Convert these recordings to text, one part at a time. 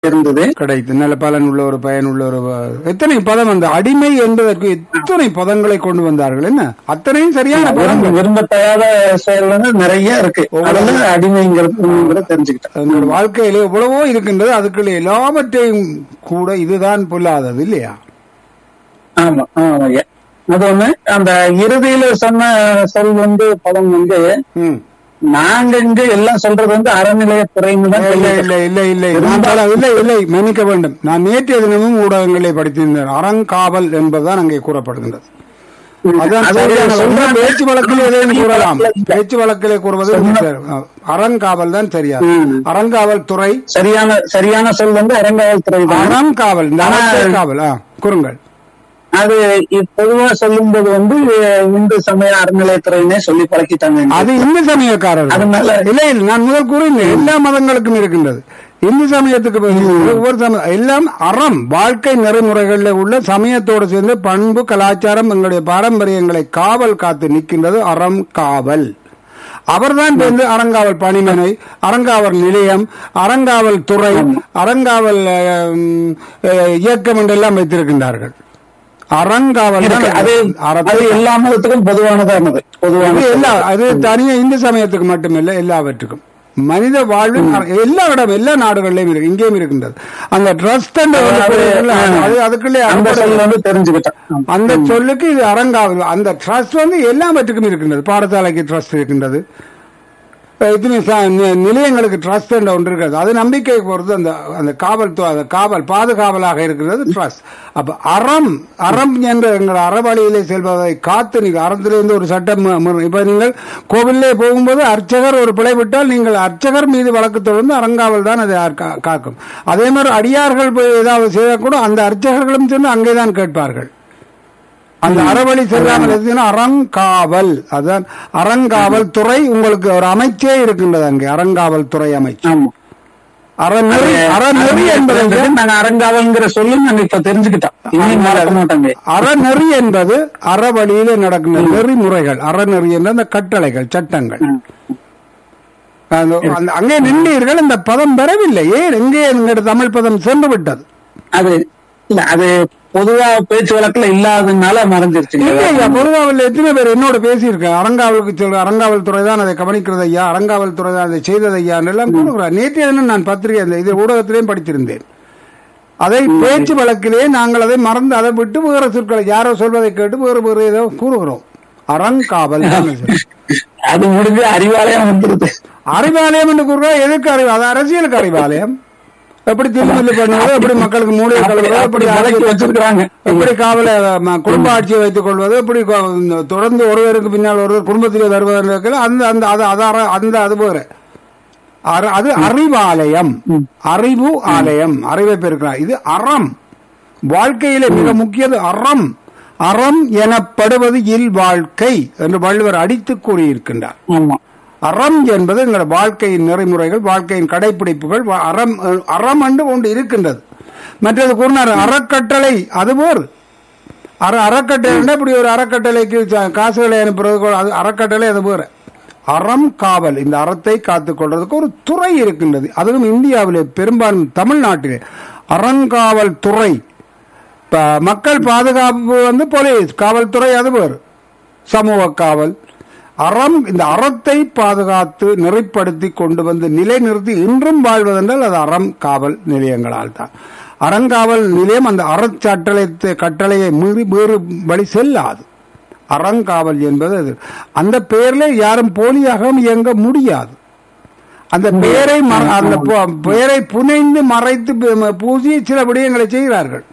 இருந்தது கிடைத்து நல்ல பலன் உள்ள ஒரு பயன் உள்ள ஒரு வ- எத்தனை பதம் அந்த அடிமை என்பதற்கு எத்தனை பதங்களை கொண்டு வந்தார்கள் என்ன அத்தனையும் சரியான விரும்ப பதங்கள் விரும்பத்தகாத செயல் வந்து நிறைய இருக்கு அதுல அடிமைங்கிறது தெரிஞ்சுக்கிட்டேன் நம்முடைய வாழ்க்கையில எவ்வளவோ இருக்கின்றது அதுக்குள்ள எல்லாவற்றையும் கூட இதுதான் பொல்லாதது இல்லையா ஆமா ஆமா ஐயா. அது ஒண்ணு அந்த இறுதியில சொன்ன சொல் வந்து பதம் வந்து ம் நாங்க இங்க எல்லாம் சொல்றது வந்து அறநிலையத்துறைன்னு தான் இல்லை சொல்லிட்டு இல்லை இல்லை இல்லை நான் பல- இல்லை இல்லை மன்னிக்க வேண்டும் நான் நேற்றைய தினமும் ஊடகங்களை படித்திருந்தேன் அறங்காவல் என்பதுதான் அங்கே கூறப்படுகின்றது அதான் அது சரியான சொல்ற ஒன்று பேச்சு வழக்கில் எதையும் கூறலாம் பேச்சு வழக்கிலே கூறுவது சரி. அறங்காவல் தான் சரியா ம். அறங்காவல் துறை சரியான சரியான சொல் வந்து அறங்காவல்துறை தான் அறங்காவல் இந்த அறத்தை காவல் ஆ, கூறுங்கள் அது இ- பொதுவா சொல்லும்போது வந்து இந்து சமய அறநிலையத்துறைன்னே சொல்லி பழக்கிட்டாங்க அது இந்து சமயக்காரர்கள் அதனால இல்லை இல்லை நான் முதல் கூறினேன் எல்லா மதங்களுக்கும் இருக்கின்றது இந்து சமயத்துக்கு பதில் ஒவ்வொரு சம எல்லாம் அறம் வாழ்க்கை நெறிமுறைகளில் உள்ள சமயத்தோடு சேர்ந்து பண்பு கலாச்சாரம் எங்களுடைய பாரம்பரியங்களை காவல் காத்து நிற்கின்றது அறம் காவல் அவர்தான் வந்து அறங்காவல் பணிமனை அறங்காவல் நிலையம் அறங்காவல் துறை அறங்காவல் அஹ், அஹ், இயக்கம் என்றெல்லாம் வைத்திருக்கின்றார்கள் அறங்காவல் தான் இருக்கு. அது அறத்தை அது எல்லா மதத்துக்கும் பொதுவானதானது பொதுவான அது எல்லா அது தனியா இந்து சமயத்துக்கு மட்டுமில்லை எல்லாவற்றுக்கும் மனித வாழ்வில் எல்லா இடம் எல்லா நாடுகளிலும் இருக்கு இங்கேயும் இருக்கின்றது அந்த ட்ரஸ்ட் அது அதுக்குள்ளே அந்த அடிப்படை- சொல் வந்து தெரிஞ்சுக்கிட்டேன் ஆமா. அந்த சொல்லுக்கு இது அறங்காவல் அந்த ட்ரஸ்ட் வந்து எல்லாவற்றுக்கும் இருக்கின்றது பாடசாலைக்கு ட்ரஸ்ட் இருக்கின்றது அஹ் இதுமே ச- நி- நிலையங்களுக்கு ட்ரஸ்ட் என்ற ஒன்று இருக்கிறது அது நம்பிக்கை பொறுத்து அந்த அந்த காவல் து- அந்த காவல் பாதுகாவலாக இருக்கிறது ட்ரஸ்ட் அப்ப அறம் அறம் என்ற எங்கள் அறவழியிலே செல்வதை காத்து நீங்க அறத்திலிருந்து ஒரு சட்டம் மு- மு- இப்ப நீங்கள் கோவிலே போகும்போது அர்ச்சகர் ஒரு பிழை விட்டால் நீங்கள் அர்ச்சகர் மீது வழக்கு தொடர்ந்து அறங்காவல் தான் அதை கா- காக்கும் அதே மாதிரி அடியார்கள் போய் ஏதாவது செய்தால் கூட அந்த அர்ச்சகர்களும் சென்று அங்கேதான் கேட்பார்கள் அந்த அறவழி செல்லாமல் இருந்தீங்கன்னா அறங்காவல் அதான் அறங்காவல் துறை உங்களுக்கு ஒரு அமைச்சே இருக்கின்றது அங்கே அறங்காவல் துறை அமைச்சு ஆமா அறநெறி அறநெறி என்பது நாங்க அறங்காவல்ங்கிற சொல்லு நாங்க இப்ப தெரிஞ்சுக்கிட்டோம் இனி மறக்க மாட்டாங்க அறநெறி என்பது அறவழியில நடக்கின்ற நெறிமுறைகள் அறநெறி என்ற அந்த கட்டளைகள் சட்டங்கள் அந்த- அந்த- அங்கே நின்றீர்கள் இந்த பதம் பெறவில்லை ஏன் எங்கே எங்களுடைய தமிழ் பதம் சென்று விட்டது அது இல்ல அது பொதுவா பேச்சு வழக்குல இல்லாததுனால மறைஞ்சிருச்சுங்க இல்லையா பொதுவாவில் எத்தனை பேர் என்னோட பேசியிருக்கேன் அரங்காவலுக்கு சொல்ற அரங்காவல் துறை தான் அதை கவனிக்கிறது ஐயா அரங்காவல் துறை தான் அதை செய்தது ஐயா எல்லாம் கூறுகிறார் நேற்றைய தினம் நான் பத்திரிகை அந்த இது ஊடகத்திலேயும் படித்திருந்தேன் அதை பேச்சு வழக்கிலே நாங்கள் அதை மறந்து அதை விட்டு வேற சொற்களை யாரோ சொல்வதை கேட்டு வேறு வேறு ஏதோ கூறுகிறோம் அறங்காவல் தான் இது. அது முடிஞ்சு அறிவாலயம் வந்துருது அறிவாலயம் என்று கூறுகிறோம் எதுக்கு அறிவு அது அரசியலுக்கு அறிவாலயம் எப்படி திருமணம் பண்ணுவது எப்படி மக்களுக்கு மூளை கழுவுறது அப்படி எப்படி விலக்கி வச்சிருக்கிறாங்க எப்படி காவல ம, குடும்ப ஆட்சியை வைத்துக் கொள்வது எப்படி கொ- இந்த தொடர்ந்து ஒருவருக்கு பின்னால் ஒருவர் குடும்பத்திலே வருவதற்கு அந்த அந்த அது அது அற- அந்த அது வேற அற- அது அறிவாலயம் அறிவு ஆலயம் அறிவை பெருக்கிறார் இது அறம் வாழ்க்கையிலே மிக முக்கியது அறம் அறம் எனப்படுவது இல் வாழ்க்கை என்று வள்ளுவர் அடித்து கூறியிருக்கின்றார் ஆமா அறம் என்பது எங்கள் வாழ்க்கையின் நெறிமுறைகள் வாழ்க்கையின் கடைபிடிப்புகள் வா- அறம் அஹ், அறம் என்று ஒன்று இருக்கின்றது மற்றது கூறினார் அறக்கட்டளை அது போர் அற அறக்கட்டளை என்றால் இப்படி ஒரு அறக்கட்டளைக்கு ச- காசுகளை அனுப்புறது கூட அது அறக்கட்டளை அது போற அறம் காவல் இந்த அறத்தை காத்துக் கொள்றதுக்கு ஒரு துறை இருக்கின்றது அதுவும் இந்தியாவிலே பெரும்பான்மை தமிழ்நாட்டிலே அறங்காவல் துறை இப்ப மக்கள் பாதுகாப்பு வந்து போலீஸ் காவல்துறை அது வேறு சமூக காவல் அறம் இந்த அறத்தை பாதுகாத்து நெறிப்படுத்தி கொண்டு வந்து நிலைநிறுத்தி இன்றும் வாழ்வதென்றால் அது அறம் காவல் நிலையங்களால் தான் அறங்காவல் நிலையம் அந்த அறச்சட்டளை கட்டளையை மீறி வேறு வழி செல்லாது அறங்காவல் என்பது அது அந்த பெயர்ல யாரும் போலியாகவும் இயங்க முடியாது அந்த பெயரை மற- அந்த பு- பெயரை புனைந்து மறைத்து பு- பூசி சில விடயங்களை செய்கிறார்கள்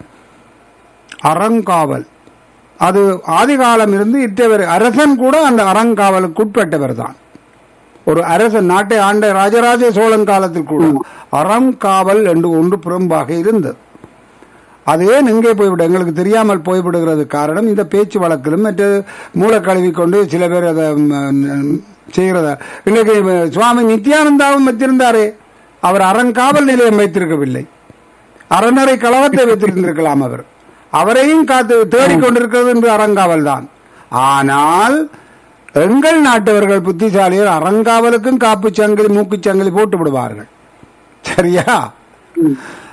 அறங்காவல் அது ஆதிகாலம் இருந்து இத்தவர் அரசன் கூட அந்த அறங்காவலுக்கு உட்பட்டவர் தான் ஒரு அரசன் நாட்டை ஆண்ட ராஜராஜ சோழன் காலத்தில் கூட அறங்காவல் என்று ஒன்று புறம்பாக இருந்தது அது ஏன் எங்கே போய்விட எங்களுக்கு தெரியாமல் போய்விடுகிறது காரணம் இந்த பேச்சு வழக்கிலும் மற்ற மூளை கழுவி கொண்டு சில பேர் அதை ம், செய்கிறதா இன்னைக்கு சுவாமி நித்யானந்தாவும் வைத்திருந்தாரே அவர் அறங்காவல் நிலையம் வைத்திருக்கவில்லை அறநறை கழகத்தை வைத்திருந்திருக்கலாம் அவர் அவரையும் காத்து தேடிக்கொண்டிருக்கிறது என்று அறங்காவல் தான் ஆனால் எங்கள் நாட்டவர்கள் புத்திசாலிகள் அறங்காவலுக்கும் காப்பு சங்கிலி மூக்குச் சங்கிலி போட்டு விடுவார்கள் சரியா